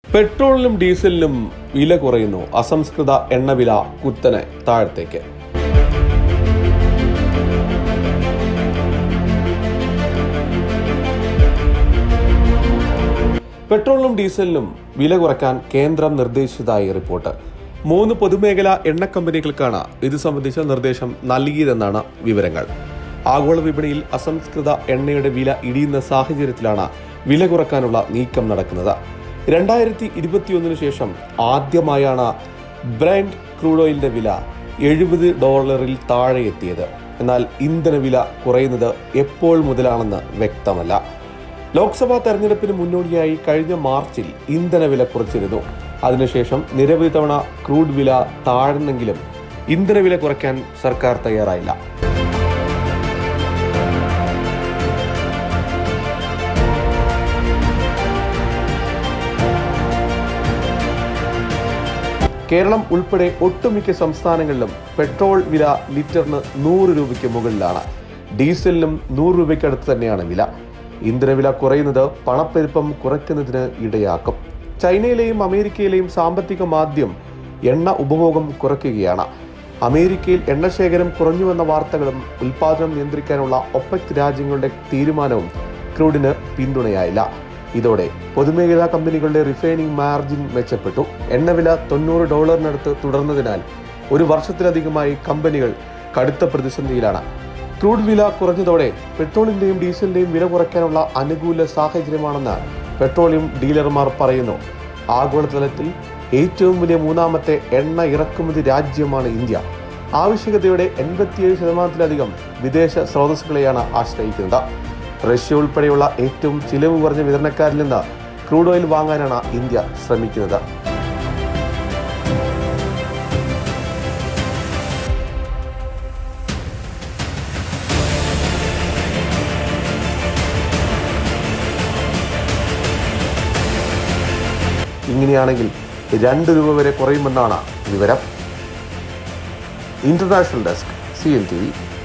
പെട്രോളിനും ഡീസലിനും വില കുറയുന്നു അസംസ്കൃത എണ്ണവില കുത്തനെ താഴത്തേക്ക് പെട്രോളിനും ഡീസലിനും വില കുറയ്ക്കാൻ കേന്ദ്രം നിർദ്ദേശിച്ചതായി റിപ്പോർട്ട് മൂന്ന് പൊതുമേഖലാ എണ്ണ കമ്പനികൾക്കാണ് ഇത് സംബന്ധിച്ച നിർദ്ദേശം നൽകിയതെന്നാണ് വിവരങ്ങൾ ആഗോള വിപണിയിൽ അസംസ്കൃത എണ്ണയുടെ വില ഇടിയുന്ന സാഹചര്യത്തിലാണ് വില കുറയ്ക്കാനുള്ള നീക്കം നടക്കുന്നത് രണ്ടായിരത്തി ഇരുപത്തിയൊന്നിന് ശേഷം ആദ്യമായാണ് ബ്രാൻഡ് ക്രൂഡ് ഓയിലിന്റെ വില എഴുപത് ഡോളറിൽ താഴെ എത്തിയത് എന്നാൽ ഇന്ധനവില കുറയുന്നത് എപ്പോൾ മുതലാണെന്ന് വ്യക്തമല്ല ലോക്സഭാ തെരഞ്ഞെടുപ്പിന് മുന്നോടിയായി കഴിഞ്ഞ മാർച്ചിൽ ഇന്ധനവില കുറച്ചിരുന്നു അതിനുശേഷം നിരവധി തവണ ക്രൂഡ് വില താഴ്ന്നെങ്കിലും ഇന്ധനവില കുറയ്ക്കാൻ സർക്കാർ തയ്യാറായില്ല കേരളം ഉൾപ്പെടെ ഒട്ടുമിക്ക സംസ്ഥാനങ്ങളിലും പെട്രോൾ വില ലിറ്ററിന് നൂറ് രൂപയ്ക്ക് മുകളിലാണ് ഡീസലിനും നൂറ് രൂപയ്ക്കടുത്ത് തന്നെയാണ് വില ഇന്ധനവില കുറയുന്നത് പണപ്പെരുപ്പം കുറയ്ക്കുന്നതിന് ഇടയാക്കും ചൈനയിലെയും അമേരിക്കയിലെയും സാമ്പത്തിക മാന്ദ്യം എണ്ണ ഉപഭോഗം കുറയ്ക്കുകയാണ് അമേരിക്കയിൽ എണ്ണശേഖരം കുറഞ്ഞുവെന്ന വാർത്തകളും ഉൽപാദനം നിയന്ത്രിക്കാനുള്ള ഒപെക് രാജ്യങ്ങളുടെ തീരുമാനവും ക്രൂഡിന് പിന്തുണയായില്ല ഇതോടെ പൊതുമേഖലാ കമ്പനികളുടെ റിഫൈനിങ് മാർജിൻ മെച്ചപ്പെട്ടു എണ്ണവില തൊണ്ണൂറ് ഡോളറിനടുത്ത് തുടർന്നതിനാൽ ഒരു വർഷത്തിലധികമായി കമ്പനികൾ കടുത്ത പ്രതിസന്ധിയിലാണ് ക്രൂഡ് വില കുറഞ്ഞതോടെ പെട്രോളിന്റെയും ഡീസലിന്റെയും വില കുറയ്ക്കാനുള്ള അനുകൂല സാഹചര്യമാണെന്ന് പെട്രോളിയം ഡീലർമാർ പറയുന്നു ആഗോളതലത്തിൽ ഏറ്റവും വലിയ മൂന്നാമത്തെ എണ്ണ ഇറക്കുമതി രാജ്യമാണ് ഇന്ത്യ ആവശ്യകതയുടെ എൺപത്തിയേഴ് ശതമാനത്തിലധികം വിദേശ സ്രോതസ്സുകളെയാണ് ആശ്രയിക്കുന്നത് റഷ്യ ഉൾപ്പെടെയുള്ള ഏറ്റവും ചിലവ് കുറഞ്ഞ വിതരണക്കാരിൽ നിന്ന് ക്രൂഡ് ഓയിൽ വാങ്ങാനാണ് ഇന്ത്യ ശ്രമിക്കുന്നത് ഇങ്ങനെയാണെങ്കിൽ രണ്ട് രൂപ വരെ കുറയുമെന്നാണ് വിവരം international desk C N T V